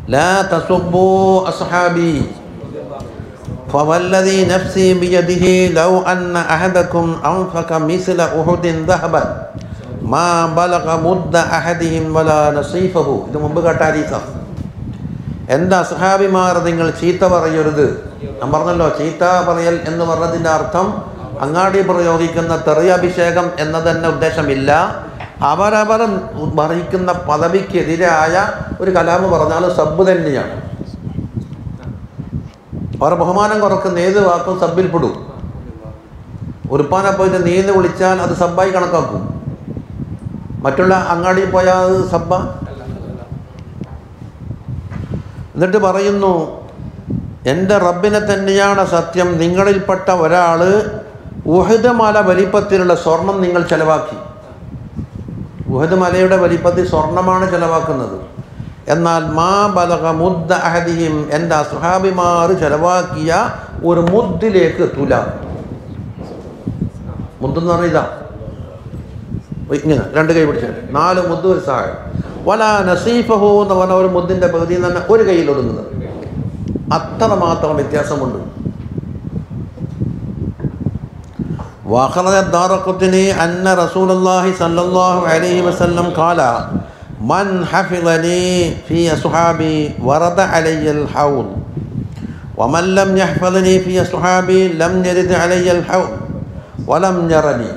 لا تسبوا أصحابي فوالذي نفسي بيده لو أن أحدكم أنفق مثل أحد ذهبا ما بلغ مد أحدهم ولا نصيفه ഇത് മുമ്പ് കേട്ട ഹദീസാണ് എൻ്റെ അസഹാബിമാർ നിങ്ങൾ ചീത്ത പറയരുത് ഞാൻ പറഞ്ഞല്ലോ ചീത്ത പറയൽ എന്ന് പറഞ്ഞതിൻ്റെ അർത്ഥം അങ്ങാടി പ്രയോഗിക്കുന്ന തെറിയഭിഷേകം എന്ന തന്നെ ഉദ്ദേശമില്ല അവരവർ വഹിക്കുന്ന പദവിക്കെതിരായ ഒരു കലാമ് പറഞ്ഞാൽ സബ്ബ് തന്നെയാണ് അവർ ബഹുമാനം കുറക്കുന്ന ഏത് വാക്കും സബ്ബിൽപ്പെടും ഉറുപ്പാനെ പോയിട്ട് നീന്ന് വിളിച്ചാൽ അത് സബ്ബായി കണക്കാക്കും മറ്റുള്ള അങ്ങാടി പോയാൽ അത് സബ്ബ എന്നിട്ട് പറയുന്നു എൻ്റെ റബ്ബിനെ തന്നെയാണ് സത്യം നിങ്ങളിൽപ്പെട്ട ഒരാൾ ഉഹദ് മല വലിപ്പത്തിലുള്ള സ്വർണം നിങ്ങൾ ചെലവാക്കി ഉഹദ് മലയുടെ വലിപ്പത്തിൽ സ്വർണമാണ് ചെലവാക്കുന്നത് എന്നാൽ മാ ബലക മുദ്ദ അഹദിയും എൻ്റെ അസുഹാബിമാർ ചെലവാക്കിയ ഒരു മുദ്ദിലേക്ക് തുല മുദ്ദെന്ന് പറഞ്ഞാൽ ഇതാ ഇങ്ങനെ രണ്ട് കൈ പിടിച്ചാൽ നാല് മുദ്ദ് ഒരു സഹായം വല നസീഫഹു എന്ന് പറഞ്ഞ ഒരു മുദ്ദിൻ്റെ പകുതി തന്നെ ഒരു കയ്യിൽ ഒതുങ്ങുന്നത് അത്ര മാത്രം വ്യത്യാസമുണ്ട് وأخرج الدارقطني أن رسول الله صلى الله عليه وسلم قال من حفظني في أصحابي ورد علي الحوض ومن لم يحفظني في أصحابي لم يرد علي الحوض ولم يرني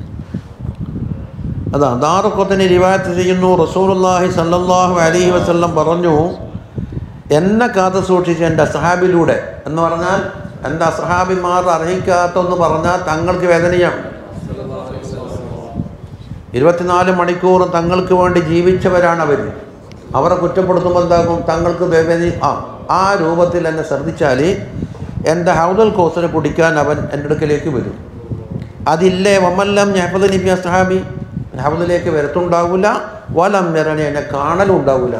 അതാ ദാറുഖത്തിന് റിവായത്ത് ചെയ്യുന്നു റസൂലുള്ളാഹി സല്ലല്ലാഹു അലൈഹി വസല്ലം പറഞ്ഞു എന്നെ കാത്തു സൂക്ഷിച്ച് എൻ്റെ അസഹാബിലൂടെ എന്ന് പറഞ്ഞാൽ എൻ്റെ അസഹാബിമാർ അർഹിക്കാത്തെന്ന് പറഞ്ഞാൽ തങ്ങൾക്ക് വേദനയാണ് ഇരുപത്തിനാല് മണിക്കൂർ തങ്ങൾക്ക് വേണ്ടി ജീവിച്ചവരാണ് അവർ അവരെ കുറ്റപ്പെടുത്തുമ്പോൾ എന്താകും തങ്ങൾക്ക് വേദന ആ ആ രൂപത്തിൽ എന്നെ ശ്രദ്ധിച്ചാൽ എൻ്റെ ഹൗദൽ കോസിനെ കുടിക്കാൻ അവൻ എൻ്റെ അടുക്കലേക്ക് വരും അതില്ലേ വമല്ലം ഞഹഫദ് നബി അസ്ഹാബി ഹൗദിലേക്ക് വരത്തുണ്ടാവില്ല വലം വരണി എന്നെ കാണലും ഉണ്ടാവില്ല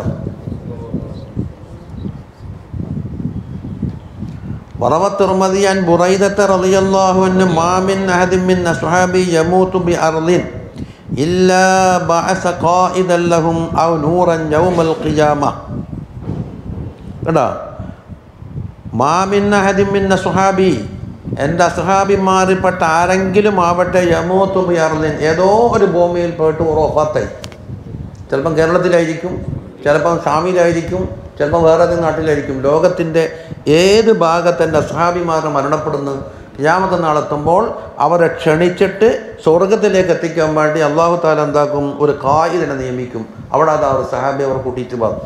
وروى الترمذي عن بريدة رضي الله عنه ما من أحد من أصحابي يموت بأرض إلا بعث قائدا لهم أو نورا يوم القيامة കേട്ടോ മാമിന്ന ഹദിമിന്ന സുഹാബി എൻ്റെ അസുഹാബിമാരിൽപ്പെട്ട ആരെങ്കിലും ആവട്ടെ യമൂത്തും യർലിൻ ഏതോ ഒരു ഭൂമിയിൽ പോയിട്ട് ഉറപ്പാത്തായി ചിലപ്പം കേരളത്തിലായിരിക്കും ചിലപ്പം ഷാമിലായിരിക്കും ചിലപ്പോൾ വേറെ ഏതെങ്കിലും നാട്ടിലായിരിക്കും ലോകത്തിൻ്റെ ഏത് ഭാഗത്ത് എൻ്റെ അസ്ഹാബിമാർ മരണപ്പെടുന്നു യാമത്തെ നാളെത്തുമ്പോൾ അവരെ ക്ഷണിച്ചിട്ട് സ്വർഗത്തിലേക്ക് എത്തിക്കാൻ വേണ്ടി അള്ളാഹു താല എന്താക്കും ഒരു കായികനെ നിയമിക്കും അവിടെ അത് അവർ സഹാബി അവർ കൂട്ടിയിട്ട് പോകും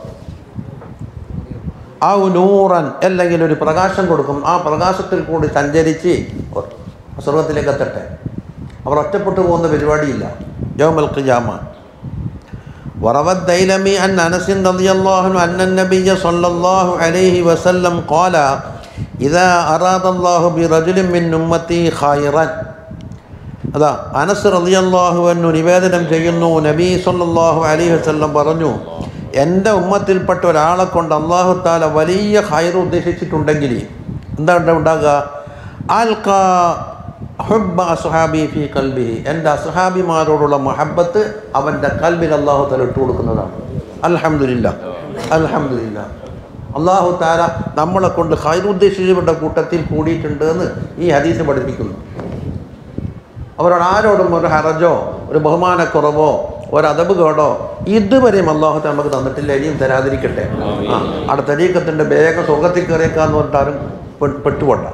ആ നൂറൻ അല്ലെങ്കിൽ ഒരു പ്രകാശം കൊടുക്കും ആ പ്രകാശത്തിൽ കൂടി സഞ്ചരിച്ച് അവർ സ്വർഗത്തിലേക്ക് എത്തട്ടെ അവർ ഒറ്റപ്പെട്ടു പോകുന്ന പരിപാടിയില്ല യോമൽ ഖിയാമ وروى الديلمي عن انس رضي الله عنه ان النبي صلى الله عليه وسلم قال اذا اراد الله برجل من امتي خيرا അതാ അനസ് റളിയല്ലാഹു അൻഹു നിവേദനം ചെയ്യുന്നു നബി സല്ലല്ലാഹു അലൈഹി വസല്ലം പറഞ്ഞു എൻ്റെ ഉമ്മത്തിൽപ്പെട്ട ഒരാളെ കൊണ്ട് അള്ളാഹു താല വലിയ ഹൈർ ഉദ്ദേശിച്ചിട്ടുണ്ടെങ്കിൽ എന്താണ് ഉണ്ടാകുക ആൽക്ക ഹുബ്ബ അസുഹാബി ഫി കൽബിഹി എൻ്റെ അസുഹാബിമാരോടുള്ള മഹബത്ത് അവൻ്റെ കൽബിൽ അള്ളാഹു താല ഇട്ട് കൊടുക്കുന്നതാണ് അൽഹംദുലില്ല അൽഹംദുലില്ല അള്ളാഹു താല നമ്മളെ കൊണ്ട് ഹൈർ ഉദ്ദേശിച്ചവരുടെ കൂട്ടത്തിൽ കൂടിയിട്ടുണ്ട് എന്ന് ഈ ഹദീസ് പഠിപ്പിക്കുന്നു അവരോട് ആരോടും ഒരു ഹറജോ ഒരു ബഹുമാനക്കുറവോ ഒരു അതബ് കേടോ ഇതുവരെയും അള്ളാഹു നമുക്ക് തന്നിട്ടില്ല ഇനിയും തരാതിരിക്കട്ടെ ആ അവിടെ തരീക്കത്തിൻ്റെ വേഗം സ്വർഗത്തിൽ കയറിയേക്കാന്ന് പറഞ്ഞിട്ടാരും പെ- പെട്ടുകൊണ്ട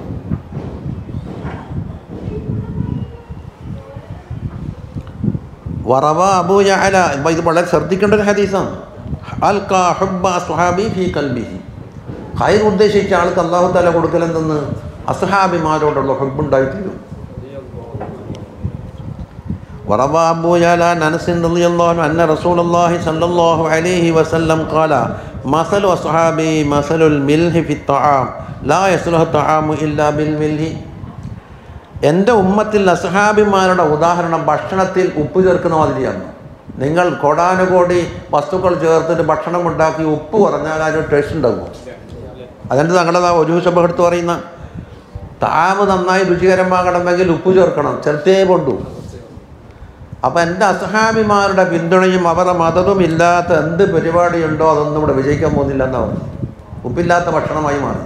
വറവ അബൂ യഅല ഇപ്പൊ ഇത് വളരെ ശ്രദ്ധിക്കേണ്ട ഒരു ഹദീസാണ് അൽക ഹുബ്ബ അസ്ഹാബി ഫീ കൽബിഹി ഖൈർ ഉദ്ദേശിച്ച ആൾക്ക് അള്ളാഹു തല കൊടുക്കലെന്തെന്ന് അസ്ഹാബിമാരോടുള്ള ഹുബുണ്ടായിത്തീരും وروى أبو يعلى عن أنس رضي الله عنه أن رسول الله صلى الله عليه وسلم قال مثل أصحابي مثل الملح في الطعام لا يصلح الطعام إلا بالملح എൻ്റെ ഉമ്മത്തിൽ അസഹാബിമാരുടെ ഉദാഹരണം ഭക്ഷണത്തിൽ ഉപ്പ് ചേർക്കുന്ന മാതിരിയാണ് നിങ്ങൾ കോടാനുകോടി വസ്തുക്കൾ ചേർത്തിട്ട് ഭക്ഷണം ഉണ്ടാക്കി ഉപ്പ് കുറഞ്ഞാൽ അതിന് ടേസ്റ്റ് ഉണ്ടാകുമോ അതെന്ത് തങ്ങളതാ ഒരു ദിവസം എടുത്ത് പറയുന്ന താമ് നന്നായി രുചികരമാകണമെങ്കിൽ ഉപ്പ് ചേർക്കണം ചേർത്തേ കൊണ്ടു അപ്പം എൻ്റെ അസഹാബിമാരുടെ പിന്തുണയും അവരുടെ മതവും ഇല്ലാത്ത എന്ത് പരിപാടിയുണ്ടോ അതൊന്നും ഇവിടെ വിജയിക്കാൻ പോകുന്നില്ല എന്നാ പറഞ്ഞു ഉപ്പില്ലാത്ത ഭക്ഷണമായി മാറി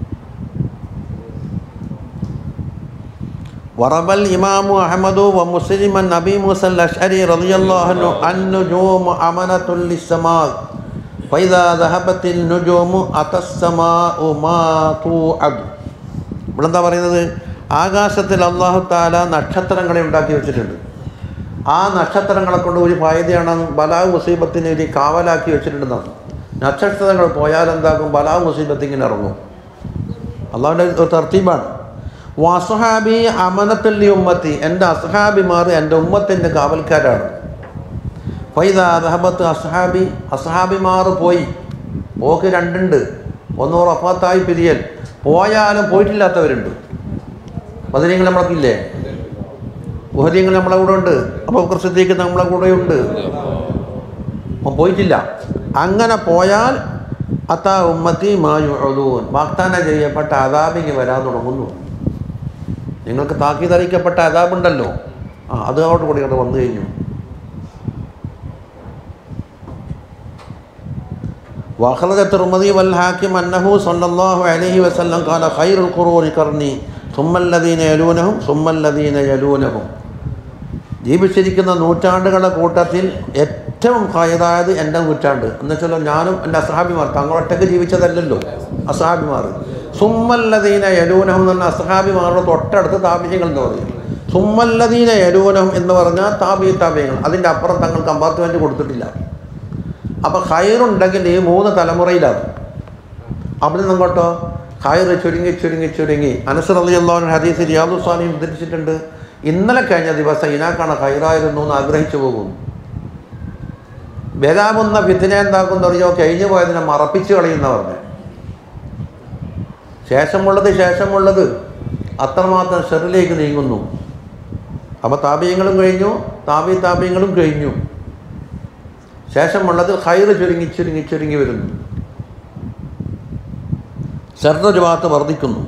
വറബൽ ഇമാമു അഹമ്മദു വ മുസ്ലിമൻ നബി മുസൽ അഷ്അരി റളിയല്ലാഹു അന്നു ജൂമു അമനത്തുൽ ലിസ്സമാ ഫൈദാ ദഹബത്തിൽ നുജൂമു അതസ്സമാഉ മാ തൂഅദ് ഇവിടെ എന്താ പറയുന്നത് ആകാശത്തിൽ അള്ളാഹു താല നക്ഷത്രങ്ങളെ ഉണ്ടാക്കി വെച്ചിട്ടുണ്ട് ആ നക്ഷത്രങ്ങളെ കൊണ്ട് ഒരു ഫായതയാണ് ബലാ മുസീബത്തിന് ഒരു കാവലാക്കി വെച്ചിട്ടുണ്ടെന്നാണ് നക്ഷത്രങ്ങൾ പോയാൽ എന്താക്കും ബലാ മുസീബത്ത് ഇങ്ങനെ ഇറങ്ങും അള്ളാഹുൻ്റെ ഒരു തർത്തീബാണ് വസുഹാബി അമനത്തുല്ലി ഉമ്മത്തി എൻ്റെ അസ്ഹാബിമാർ എൻ്റെ ഉമ്മത്തിൻ്റെ കാവൽക്കാരാണ് ഫൈദ റഹബത്ത് അസ്ഹാബി അസ്ഹാബിമാർ പോയി പോക്ക് രണ്ടുണ്ട് ഒന്ന് റഫാത്തായി പിരിയൽ പോയാലും പോയിട്ടില്ലാത്തവരുണ്ട് പതിനങ്ങൾ നമ്മളൊക്കില്ലേ ഉഹര്യങ്ങൾ നമ്മളെ കൂടെ ഉണ്ട് അപ്പോൾ സിദ്ദീഖ് നമ്മളെ കൂടെ ഉണ്ട് അപ്പം പോയിട്ടില്ല അങ്ങനെ പോയാൽ അത്താ ഉമ്മത്തി മായുദൂൻ വാഗ്ദാനം ചെയ്യപ്പെട്ട അതാബിങ് വരാൻ തുടങ്ങുന്നു നിങ്ങൾക്ക് താക്കീതറിയിക്കപ്പെട്ട അതാബുണ്ടല്ലോ ആ അത് അങ്ങോട്ട് കൂടി ഇങ്ങോട്ട് വന്നു കഴിഞ്ഞു وأخرج الترمذي والحاكم أنه صلى الله عليه وسلم قال خير القرون قرني ثم الذين يلونهم ثم الذين يلونهم ജീവിച്ചിരിക്കുന്ന നൂറ്റാണ്ടുകളുടെ കൂട്ടത്തിൽ ഏറ്റവും ഹയതായത് എൻ്റെ നൂറ്റാണ്ട് എന്ന് വെച്ചാൽ ഞാനും എൻ്റെ അസഹാബിമാർ തങ്ങളൊറ്റക്ക് ജീവിച്ചതല്ലല്ലോ അസഹാബിമാർ സുമ്മല്ലദീന യലൂനഹം എന്ന് പറഞ്ഞ അസഹാബിമാരുടെ തൊട്ടടുത്ത് താപിയങ്ങൾ എന്ന് പറയും സുമ്മല്ലദീന യലൂനഹം എന്ന് പറഞ്ഞാൽ താപി താപിയങ്ങൾ അതിൻ്റെ അപ്പുറം തങ്ങൾ കമ്പാർട്ട്മെൻറ്റ് കൊടുത്തിട്ടില്ല അപ്പോൾ ഹയറുണ്ടെങ്കിൽ ഈ മൂന്ന് തലമുറയിലാകും അവിടെ നിന്ന് അങ്ങോട്ടോ ഹയർ ചുരുങ്ങി ചുരുങ്ങി ചുരുങ്ങി അനസർ അലി അള്ളാഹു ഹദീസ് റിയാദു സ്വാമി ഉദ്ധരിച്ചിട്ടുണ്ട് ഇന്നലെ കഴിഞ്ഞ ദിവസം ഇനാക്കാണ് ഹൈറായിരുന്നു എന്ന് ആഗ്രഹിച്ചു പോകും വരാവുന്ന ഫിത്തിനെ എന്താക്കും അറിയോ കഴിഞ്ഞു പോയതിനെ മറപ്പിച്ച് കളയുന്ന പറഞ്ഞു ശേഷമുള്ളത് ശേഷമുള്ളത് അത്രമാത്രം ഷെറിലേക്ക് നീങ്ങുന്നു അപ്പോൾ താപീയങ്ങളും കഴിഞ്ഞു താപി താപീയങ്ങളും കഴിഞ്ഞു ശേഷമുള്ളത് ഹൈറ് ചുരുങ്ങി ചുരുങ്ങി ചുരുങ്ങി വരുന്നു ഷർജുവാത്ത് വർദ്ധിക്കുന്നു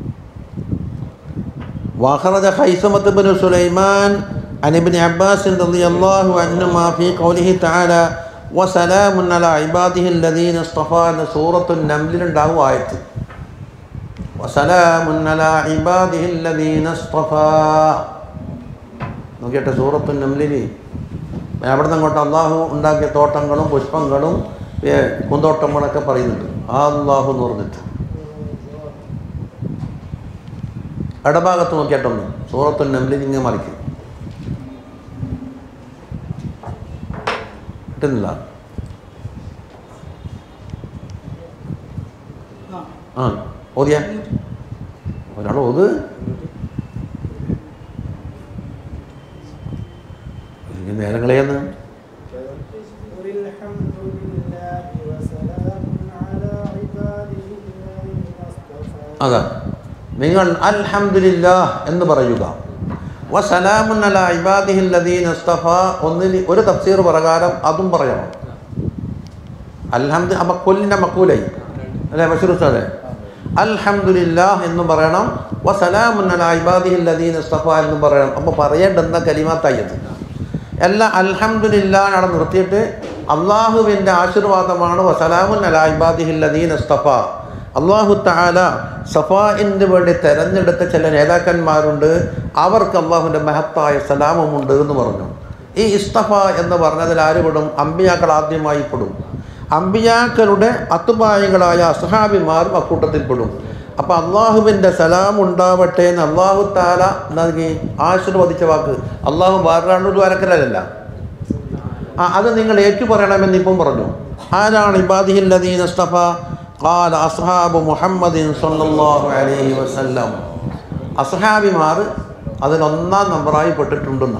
وأخرج خيثمة بن سليمان عن ابن عباس رضي الله عنهما في قوله تعالى وسلام على عباده الذين اصطفى എന്ന സൂറത്തു നംലിലുണ്ടാവും ആയത്ത് وسلام على عباده الذين اصطفى നോക്കിയിട്ട് സൂറത്തു നംലിൽ അവിടെ നിന്ന് അങ്ങോട്ട് അള്ളാഹു ഉണ്ടാക്കിയ തോട്ടങ്ങളും പുഷ്പങ്ങളും ഏ, പൂന്തോട്ടങ്ങളൊക്കെ പറയുന്നുണ്ട് ആ അള്ളാഹു എന്ന് പറഞ്ഞിട്ട് ഇടഭാഗത്ത് നോക്കിയിട്ടൊന്ന് സൂറത്തു നംലിൽ ഇങ്ങനെ മറിക്കും കിട്ടുന്നില്ല ആ ഓതിയ ഒരാൾ ഓത് ഇനി നേരം കളയുന്നു قل الحمد لله وسلام على عباده الذين اصطفى അതാ നിങ്ങൾ അൽഹംദുലില്ല എന്ന് പറയുക വസലാമുൻ അല ഇബാദിഹിൽ ലദീന ഇസ്തഫ ഒന്നിന് ഒരു തഫ്സീർ പ്രകാരം അതും പറയണം അൽഹംദ് അപ്പം കൊല്ലിൻ്റെ മക്കൂലായി അല്ലേ ബഷീർ ഉസ്താദെ അൽഹംദുലില്ല എന്ന് പറയണം വസലാമുൻ അല ഇബാദിഹിൽ ലദീന ഇസ്തഫ എന്ന് പറയണം അപ്പോൾ പറയേണ്ടുന്ന കലിമാത്തായത് എല്ലാം അൽഹംദുലില്ല അവിടെ നിർത്തിയിട്ട് അള്ളാഹുവിൻ്റെ ആശീർവാദമാണ് വസലാമുൻ അല ഇബാദിഹിൽ ലദീന ഇസ്തഫ അള്ളാഹു താല സഫായിന് വേണ്ടി തെരഞ്ഞെടുത്ത ചില നേതാക്കന്മാരുണ്ട് അവർക്ക് അള്ളാഹുവിൻ്റെ മഹത്തായ സലാമമുണ്ട് എന്ന് പറഞ്ഞു ഈ ഇസ്തഫ എന്ന് പറഞ്ഞതിൽ ആര് പെടും അമ്പിയാക്കൾ ആദ്യമായി പെടും അമ്പിയാക്കളുടെ അത്തുപായങ്ങളായ അസഹാബിമാരും അക്കൂട്ടത്തിൽ പെടും അപ്പോൾ അള്ളാഹുവിൻ്റെ സലാം ഉണ്ടാവട്ടെ എന്ന് അള്ളാഹു താല നൽകി ആശീർവദിച്ച വാക്ക് അള്ളാഹു വേറൊരു വരക്കലല്ല ആ അത് നിങ്ങൾ ഏറ്റു പറയണമെന്ന് ഇപ്പം പറഞ്ഞു ആരാണ് ഇബാദിഹിൽ ലദീൻ അസ്തഫ قال അസ്ഹാബ് മുഹമ്മദിൻ സല്ലല്ലാഹു അലൈഹി വസല്ലം അസ്ഹാബിമാർ അതിലൊന്നാം നമ്പറായി പെട്ടിട്ടുണ്ടെന്ന്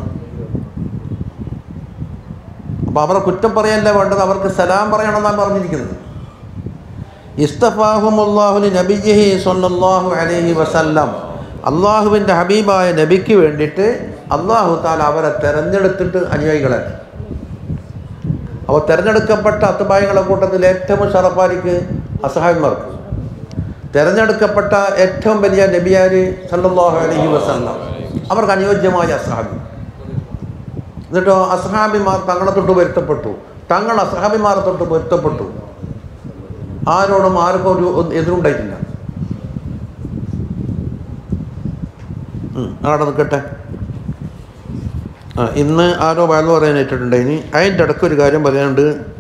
അപ്പോൾ അവരെ കുറ്റം പറയല്ല വേണ്ടത് അവർക്ക് സലാം പറയണമെന്നാണ് പറഞ്ഞിരിക്കുന്നത് ഇസ്തഫാഹുമുല്ലാഹുലി നബിജിഹി സല്ലല്ലാഹു അലൈഹി വസല്ലം അള്ളാഹുവിൻ്റെ ഹബീബായ നബിക്ക് വേണ്ടിയിട്ട് അള്ളാഹു താല അവരെ തെരഞ്ഞെടുത്തിട്ട് അനുയായികളെ അപ്പോൾ തിരഞ്ഞെടുക്കപ്പെട്ട അത്തുബായങ്ങളെ കൂട്ടത്തിൽ ഏറ്റവും ഷറഫാലിക്ക് അസഹാബിമാർക്ക് തിരഞ്ഞെടുക്കപ്പെട്ട ഏറ്റവും വലിയ നബിയാര് സല്ലല്ലാഹു അലൈഹി വസല്ലം അവർക്ക് അനുയോജ്യമായ അസഹാബി എന്നിട്ടോ അസഹാബിമാർ തങ്ങളെ തൊട്ട് പൊരുത്തപ്പെട്ടു തങ്ങൾ അസഹാബിമാരെ തൊട്ട് പൊരുത്തപ്പെട്ടു ആരോടും ആർക്കും ഒരു ഒന്ന് എതിരുണ്ടായിട്ടില്ല ഉം, അവിടെ നിൽക്കട്ടെ ആ ഇന്ന് ആരോ വയൽ പറയാനായിട്ടുണ്ട് ഇനി അതിൻ്റെ ഇടയ്ക്ക് ഒരു കാര്യം പറയാനുണ്ട്